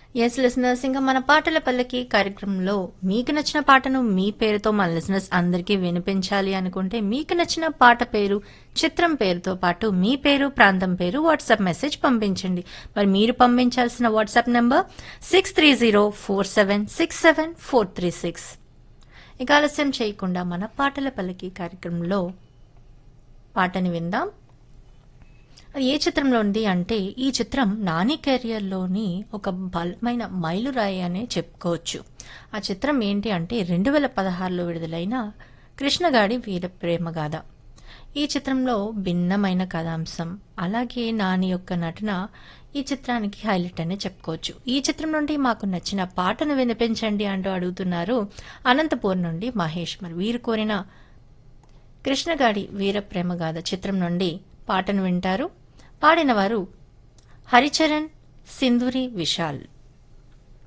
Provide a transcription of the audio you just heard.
yes listeners ఇంకా మన పాటల పల్లకి కార్యక్రమంలో మీకు నచ్చిన పాటను మీ పేరుతో మన లిసనర్స్ అందరికీ వినిపించాలి అనుకుంటే మీకు నచ్చిన పాట పేరు చిత్రం పేరుతో పాటు మీ పేరు ప్రాంతం పేరు వాట్సాప్ మెసేజ్ పంపించండి మరి మీరు పంపించాల్సిన WhatsApp number six three zero four seven six seven four three six ఇక ఆలస్యం చేయకుండా మన పాటల పల్లకి కార్యక్రమంలో పాటని విందాం అది ఏ చిత్రంలో ఉంది అంటే ఈ చిత్రం నాని కెరియర్లోని ఒక బలమైన మైలురాయి అనే చెప్పుకోవచ్చు ఆ చిత్రం ఏంటి అంటే రెండు వేల పదహారులో విడుదలైన కృష్ణగాడి వీర ప్రేమగాథ ఈ చిత్రంలో భిన్నమైన కథాంశం అలాగే నాని యొక్క నటన ఈ చిత్రానికి హైలైట్ అనే చెప్పుకోవచ్చు ఈ చిత్రం నుండి మాకు నచ్చిన పాటను వినిపించండి అంటూ అడుగుతున్నారు అనంతపూర్ నుండి మహేష్ మరి వీరు కోరిన కృష్ణగాడి వీర ప్రేమగాథ చిత్రం నుండి పాటను వింటారు పాడినవారు హరిచరణ్ సింధురి విశాల్